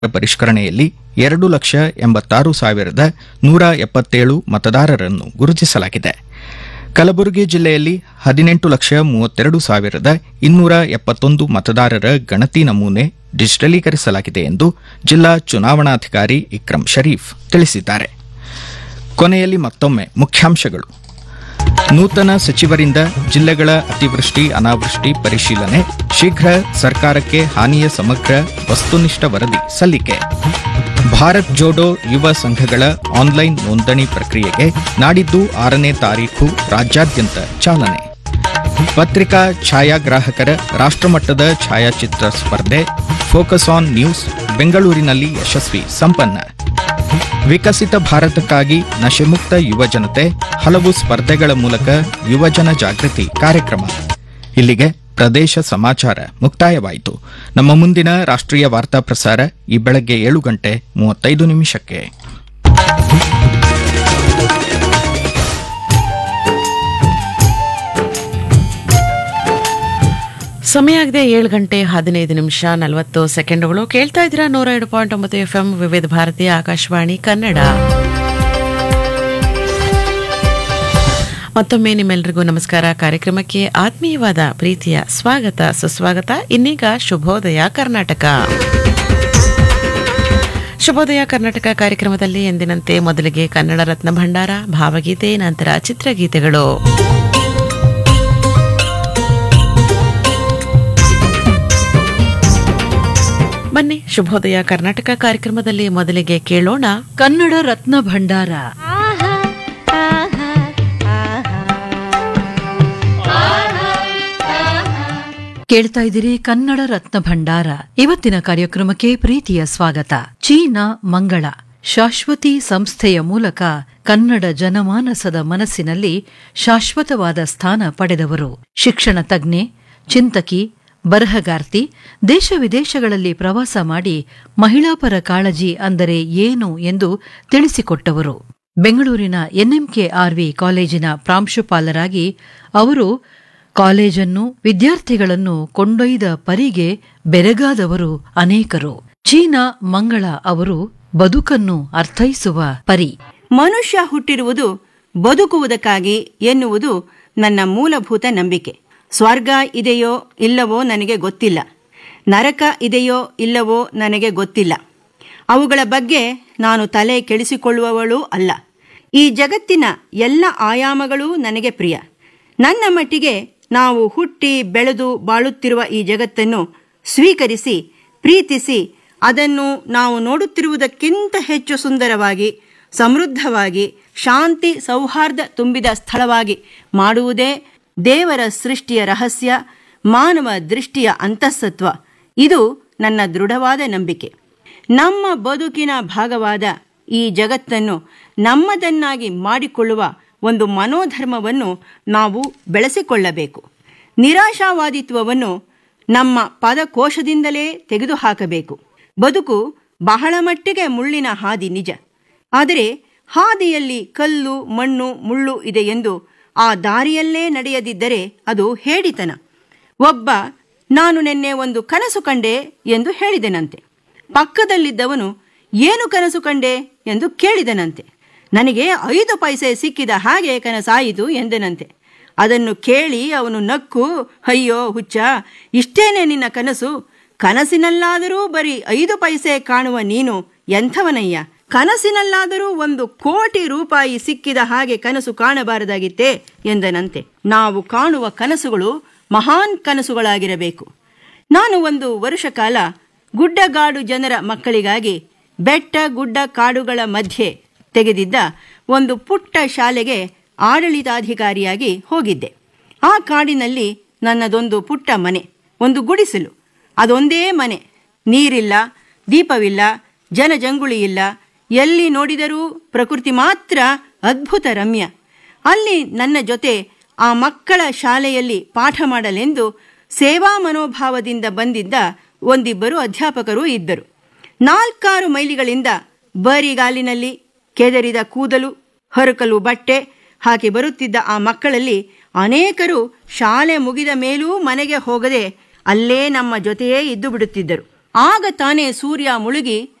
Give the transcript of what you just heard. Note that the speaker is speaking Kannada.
ಪರಿಷ್ಕರಣೆಯಲ್ಲಿ ಎರಡು ಲಕ್ಷ ಎಂಬತ್ತಾರು ಸಾವಿರದ ನೂರ ಎಪ್ಪತ್ತೇಳು ಮತದಾರರನ್ನು ಗುರುತಿಸಲಾಗಿದೆ ಕಲಬುರಗಿ ಜಿಲ್ಲೆಯಲ್ಲಿ ಹದಿನೆಂಟು ಲಕ್ಷ ಮೂವತ್ತೆರಡು ಸಾವಿರದ ಇನ್ನೂರ ಎಪ್ಪತ್ತೊಂದು ಮತದಾರರ ಗಣತಿ ನಮೂನೆ ಡಿಜಿಟಲೀಕರಿಸಲಾಗಿದೆ ಎಂದು ಜಿಲ್ಲಾ ಚುನಾವಣಾಧಿಕಾರಿ ಇಕ್ರಂ ಶರೀಫ್ ತಿಳಿಸಿದ್ದಾರೆ ಕೊನೆಯಲ್ಲಿ ಮತ್ತೊಮ್ಮೆ ಮುಖ್ಯಾಂಶಗಳು ನೂತನ ಸಚಿವರಿಂದ ಜಿಲ್ಲೆಗಳ ಅತಿವೃಷ್ಟಿ ಅನಾವೃಷ್ಟಿ ಪರಿಶೀಲನೆ ಶೀಘ್ರ ಸರ್ಕಾರಕ್ಕೆ ಹಾನಿಯ ಸಮಗ್ರ ವಸ್ತುನಿಷ್ಠ ವರದಿ ಸಲ್ಲಿಕೆ ಭಾರತ್ ಜೋಡೋ ಯುವ ಸಂಘಗಳ ಆನ್ಲೈನ್ ನೋಂದಣಿ ಪ್ರಕ್ರಿಯೆಗೆ ನಾಡಿದ್ದು ಆರನೇ ತಾರೀಖು ರಾಜ್ಯಾದ್ಯಂತ ಚಾಲನೆ ಪತ್ರಿಕಾ ಛಾಯಾಗ್ರಾಹಕರ ರಾಷ್ಟ್ರಮಟ್ಟದ ಛಾಯಾಚಿತ್ರ ಸ್ಪರ್ಧೆ ಫೋಕಸ್ ಆನ್ ನ್ಯೂಸ್ ಬೆಂಗಳೂರಿನಲ್ಲಿ ಯಶಸ್ವಿ ಸಂಪನ್ನ ವಿಕಸಿತ ಭಾರತಕ್ಕಾಗಿ ನಶೆಮುಕ್ತ ಯುವ ಜನತೆ ಹಲವು ಸ್ಪರ್ಧೆಗಳ ಮೂಲಕ ಯುವಜನ ಜಾಗೃತಿ ಕಾರ್ಯಕ್ರಮ ಇಲ್ಲಿಗೆ ಪ್ರದೇಶ ಸಮಾಚಾರ ಮುಕ್ತಾಯವಾಯಿತು ನಮ್ಮ ಮುಂದಿನ ರಾಷ್ಟ್ರೀಯ ವಾರ್ತಾ ಪ್ರಸಾರ ಈ ಬೆಳಗ್ಗೆ ಏಳು ಗಂಟೆ ಮೂವತ್ತೈದು ನಿಮಿಷಕ್ಕೆ ಸಮಯ ಆಗಿದೆ ಏಳು ಗಂಟೆ ಹದಿನೈದು ನಿಮಿಷ ನಲವತ್ತು ಸೆಕೆಂಡುಗಳು ಕೇಳ್ತಾ ಇದ್ದೀರಾ ನೂರ ಎರಡು ಪಾಯಿಂಟ್ ಒಂಬತ್ತು ಎಫ್ ಎಂ ವಿವಿಧ ಭಾರತಿ ಆಕಾಶವಾಣಿ ಕನ್ನಡ ಮತ್ತೊಮ್ಮೆ ನಿಮ್ಮೆಲ್ಲರಿಗೂ ನಮಸ್ಕಾರ ಕಾರ್ಯಕ್ರಮಕ್ಕೆ ಆತ್ಮೀಯವಾದ ಪ್ರೀತಿಯ ಸ್ವಾಗತ ಸುಸ್ವಾಗತ ಇನ್ನೀಗ ಶುಭೋದಯ ಕರ್ನಾಟಕ ಶುಭೋದಯ ಕರ್ನಾಟಕ ಕಾರ್ಯಕ್ರಮದಲ್ಲಿ ಎಂದಿನಂತೆ ಮೊದಲಿಗೆ ಕನ್ನಡ ರತ್ನ ಭಂಡಾರ ಭಾವಗೀತೆ ನಂತರ ಚಿತ್ರಗೀತೆಗಳು ಬನ್ನಿ ಶುಭೋದಯ ಕರ್ನಾಟಕ ಕಾರ್ಯಕ್ರಮದಲ್ಲಿ ಮೊದಲಿಗೆ ಕೇಳೋಣ ಕನ್ನಡ ರತ್ನ ಭಂಡಾರ ಕೇಳ್ತಾ ಇದ್ದೀರಿ ಕನ್ನಡ ರತ್ನ ಭಂಡಾರ ಇವತ್ತಿನ ಕಾರ್ಯಕ್ರಮಕ್ಕೆ ಪ್ರೀತಿಯ ಸ್ವಾಗತ ಚೀನಾ ಮಂಗಳ ಶಾಶ್ವತಿ ಸಂಸ್ಥೆಯ ಮೂಲಕ ಕನ್ನಡ ಜನಮಾನಸದ ಮನಸ್ಸಿನಲ್ಲಿ ಶಾಶ್ವತವಾದ ಸ್ಥಾನ ಪಡೆದವರು ಶಿಕ್ಷಣ ತಜ್ಞೆ ಚಿಂತಕಿ ಬರಹಗಾರ್ತಿ ದೇಶ ವಿದೇಶಗಳಲ್ಲಿ ಪ್ರವಾಸ ಮಾಡಿ ಮಹಿಳಾಪರ ಕಾಳಜಿ ಅಂದರೆ ಏನು ಎಂದು ತಿಳಿಸಿಕೊಟ್ಟವರು ಬೆಂಗಳೂರಿನ ಎನ್ಎಂಕೆಆರ್ವಿ ಕಾಲೇಜಿನ ಪ್ರಾಂಶುಪಾಲರಾಗಿ ಅವರು ಕಾಲೇಜನ್ನು ವಿದ್ಯಾರ್ಥಿಗಳನ್ನು ಕೊಂಡೊಯ್ದ ಪರಿಗೆ ಬೆರಗಾದವರು ಅನೇಕರು ಚೀನಾ ಮಂಗಳ ಅವರು ಬದುಕನ್ನು ಅರ್ಥೈಸುವ ಪರಿ ಮನುಷ್ಯ ಹುಟ್ಟಿರುವುದು ಬದುಕುವುದಕ್ಕಾಗಿ ಎನ್ನುವುದು ನನ್ನ ಮೂಲಭೂತ ನಂಬಿಕೆ ಸ್ವರ್ಗ ಇದೆಯೋ ಇಲ್ಲವೋ ನನಗೆ ಗೊತ್ತಿಲ್ಲ ನರಕ ಇದೆಯೋ ಇಲ್ಲವೋ ನನಗೆ ಗೊತ್ತಿಲ್ಲ ಅವುಗಳ ಬಗ್ಗೆ ನಾನು ತಲೆ ಕೆಡಿಸಿಕೊಳ್ಳುವವಳೂ ಅಲ್ಲ ಈ ಜಗತ್ತಿನ ಎಲ್ಲ ಆಯಾಮಗಳೂ ನನಗೆ ಪ್ರಿಯ ನನ್ನ ಮಟ್ಟಿಗೆ ನಾವು ಹುಟ್ಟಿ ಬೆಳೆದು ಬಾಳುತ್ತಿರುವ ಈ ಜಗತ್ತನ್ನು ಸ್ವೀಕರಿಸಿ ಪ್ರೀತಿಸಿ ಅದನ್ನು ನಾವು ನೋಡುತ್ತಿರುವುದಕ್ಕಿಂತ ಹೆಚ್ಚು ಸುಂದರವಾಗಿ ಸಮೃದ್ಧವಾಗಿ ಶಾಂತಿ ಸೌಹಾರ್ದ ತುಂಬಿದ ಸ್ಥಳವಾಗಿ ಮಾಡುವುದೇ ದೇವರ ಸೃಷ್ಟಿಯ ರಹಸ್ಯ ಮಾನವ ದೃಷ್ಟಿಯ ಅಂತಃಸತ್ವ ಇದು ನನ್ನ ದೃಢವಾದ ನಂಬಿಕೆ ನಮ್ಮ ಬದುಕಿನ ಭಾಗವಾದ ಈ ಜಗತ್ತನ್ನು ನಮ್ಮದನ್ನಾಗಿ ಮಾಡಿಕೊಳ್ಳುವ ಒಂದು ಮನೋಧರ್ಮವನ್ನು ನಾವು ಬೆಳೆಸಿಕೊಳ್ಳಬೇಕು ನಿರಾಶಾವಾದಿತ್ವವನ್ನು ನಮ್ಮ ಪದಕೋಶದಿಂದಲೇ ತೆಗೆದುಹಾಕಬೇಕು ಬದುಕು ಬಹಳ ಮಟ್ಟಿಗೆ ಮುಳ್ಳಿನ ಹಾದಿ ನಿಜ ಆದರೆ ಹಾದಿಯಲ್ಲಿ ಕಲ್ಲು ಮಣ್ಣು ಮುಳ್ಳು ಇದೆ ಎಂದು ಆ ದಾರಿಯಲ್ಲೇ ನಡೆಯದಿದ್ದರೆ ಅದು ಹೇಡಿತನ ಒಬ್ಬ ನಾನು ನಿನ್ನೆ ಒಂದು ಕನಸು ಕಂಡೆ ಎಂದು ಹೇಳಿದೆನಂತೆ ಪಕ್ಕದಲ್ಲಿದ್ದವನು ಏನು ಕನಸು ಕಂಡೆ ಎಂದು ಕೇಳಿದನಂತೆ ನನಗೆ ಐದು ಪೈಸೆ ಸಿಕ್ಕಿದ ಹಾಗೆ ಕನಸಾಯಿತು ಎಂದನಂತೆ ಅದನ್ನು ಕೇಳಿ ಅವನು ನಕ್ಕು ಅಯ್ಯೋ ಹುಚ್ಚ ಇಷ್ಟೇನೆ ನಿನ್ನ ಕನಸು ಕನಸಿನಲ್ಲಾದರೂ ಬರೀ ಐದು ಪೈಸೆ ಕಾಣುವ ನೀನು ಎಂಥವನಯ್ಯ ಕನಸಿನಲ್ಲಾದರೂ ಒಂದು ಕೋಟಿ ರೂಪಾಯಿ ಸಿಕ್ಕಿದ ಹಾಗೆ ಕನಸು ಕಾಣಬಾರದಾಗಿತ್ತೇ ಎಂದನಂತೆ ನಾವು ಕಾಣುವ ಕನಸುಗಳು ಮಹಾನ್ ಕನಸುಗಳಾಗಿರಬೇಕು ನಾನು ಒಂದು ವರುಷ ಕಾಲ ಗುಡ್ಡಗಾಡು ಜನರ ಮಕ್ಕಳಿಗಾಗಿ ಬೆಟ್ಟ ಗುಡ್ಡ ಕಾಡುಗಳ ಮಧ್ಯೆ ತೆಗೆದಿದ್ದ ಒಂದು ಪುಟ್ಟ ಶಾಲೆಗೆ ಆಡಳಿತಾಧಿಕಾರಿಯಾಗಿ ಹೋಗಿದ್ದೆ ಆ ಕಾಡಿನಲ್ಲಿ ನನ್ನದೊಂದು ಪುಟ್ಟ ಮನೆ ಒಂದು ಗುಡಿಸಲು ಅದೊಂದೇ ಮನೆ ನೀರಿಲ್ಲ ದೀಪವಿಲ್ಲ ಜನಜಂಗುಳಿ ಇಲ್ಲ ಎಲ್ಲಿ ನೋಡಿದರೂ ಪ್ರಕೃತಿ ಮಾತ್ರ ಅದ್ಭುತ ರಮ್ಯ ಅಲ್ಲಿ ನನ್ನ ಜೊತೆ ಆ ಮಕ್ಕಳ ಶಾಲೆಯಲ್ಲಿ ಪಾಠ ಮಾಡಲೆಂದು ಸೇವಾ ಮನೋಭಾವದಿಂದ ಬಂದಿದ್ದ ಒಂದಿಬ್ಬರು ಅಧ್ಯಾಪಕರು ಇದ್ದರು ನಾಲ್ಕಾರು ಮೈಲಿಗಳಿಂದ ಬರಿಗಾಲಿನಲ್ಲಿ ಕೆದರಿದ ಕೂದಲು ಹೊರಕಲು ಬಟ್ಟೆ ಹಾಕಿ ಬರುತ್ತಿದ್ದ ಆ ಮಕ್ಕಳಲ್ಲಿ ಅನೇಕರು ಶಾಲೆ ಮುಗಿದ ಮೇಲೂ ಮನೆಗೆ ಹೋಗದೆ ಅಲ್ಲೇ ನಮ್ಮ ಜೊತೆಯೇ ಇದ್ದು ಬಿಡುತ್ತಿದ್ದರು ಆಗ ತಾನೇ ಸೂರ್ಯ ಮುಳುಗಿ